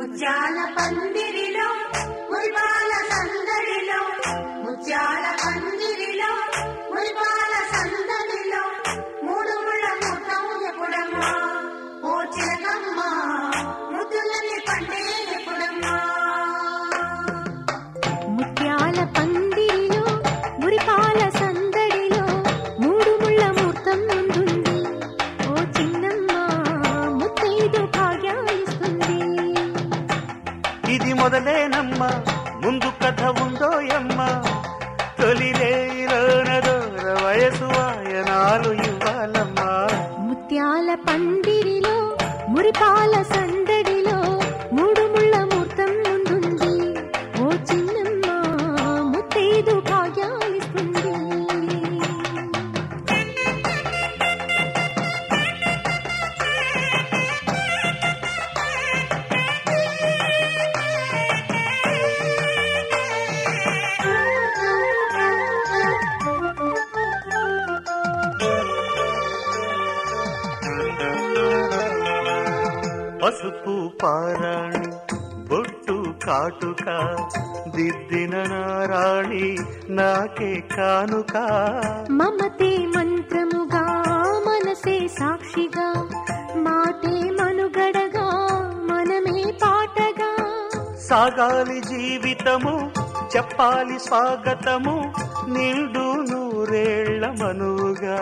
ముత్యాల పందిరిలో మురిపాల సందడిలో ముత్యాల పందిరిలో మురిపాల సందడిలో మూడు ముళ్ళ ముఖం ఎప్పుడమ్మా ఓ చిలకమ్మ ముద్దులని పండే ఎప్పుడమ్మా ముత్యాల పందిరిలో మురిపాల సందడిలో మూడు ముళ్ళ ముహూర్తం ముందుంది ఓ చిన్నమ్మ ముత్తైదు భాగ్యాలిస్తుంది ఇది మొదలేనమ్మా ముందు కథ ఉందోయమ్మ తొలి రేయిలోన దూర వయసు వాయనాలు ఇవ్వాలమ్మా ముత్యాల పందిరిలో మురిపాల సందడిలో మూడు ముళ్ళ ముహూర్తం ముందుంది ఓ చిన్నమ్మ ముత్తైదు భాగ్యాలిస్తుంది పసుపు పారాణి బొట్టు కాటుక దిద్దిన నారాణి నాకే కానుక మమతే మంత్రముగా మనసే సాక్షిగా మాటే మనుగడగా మనమే పాటగా సాగాలి జీవితము చెప్పాలి స్వాగతము నిండు నూరేళ్ల మనువుగా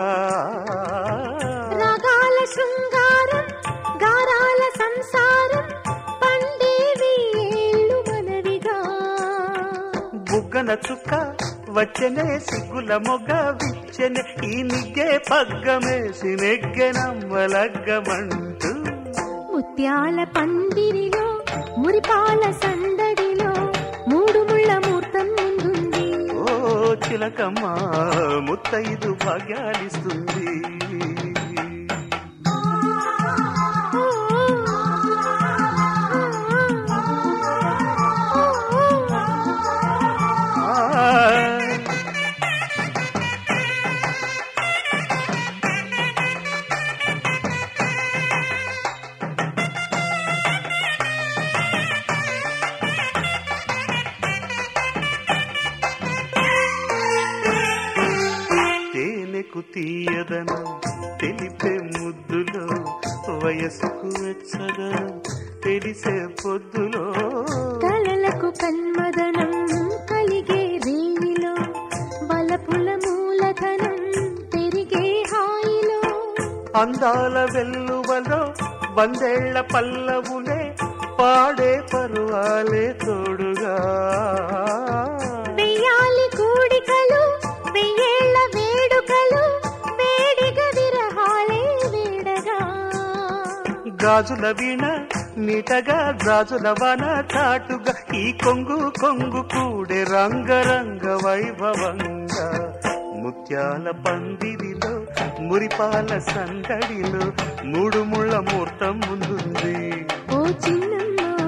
రాగాల శృంగారం గారాల సంసారం పండేవి ఏళ్ళు మనవిగా బుగ్గన చుక్క వచ్చనే సిగ్గుల మొగ విచ్చనే ఈ నిగ్గే పగ్గమేసి నెగ్గెనమ్మలగ్గమంటూ ముత్యాల పందిరిలో మురిపాల సందడిలో మూడు ముళ్ళ మూర్తం ముందుంది ఓ చిలకమ్మ ముత్తైదు భాగ్యాలిస్తుంది ఆ తేనెకు తీయదనం తెలిపే ముద్దులో వయసుకు వెచ్చదనం తెలిసే పొద్దులో కలలకు కన్మదనం కలిగే రేణిలో బలపుల మూలధనం పెరిగే హాయిలో అందాల వెల్లువలో వందేళ్ల పల్లవులే పాడే పరువాలే తోడుగా వెయ్యాలి కూడికలు వెయ్యేళ్ల వేడుకలు వేడిగా విరహాలే వేడగా గాజుల వీణ నీటగా గాజుల వన చాటుగా ఈ కొంగు కొంగు కూడే రంగరంగ వైభవంగా ముత్యాల పందిరిలో మురిపాల సందడిలో మూడు ముళ్ళ ముహూర్తం ముందుంది ఓ చిన్నమ్మ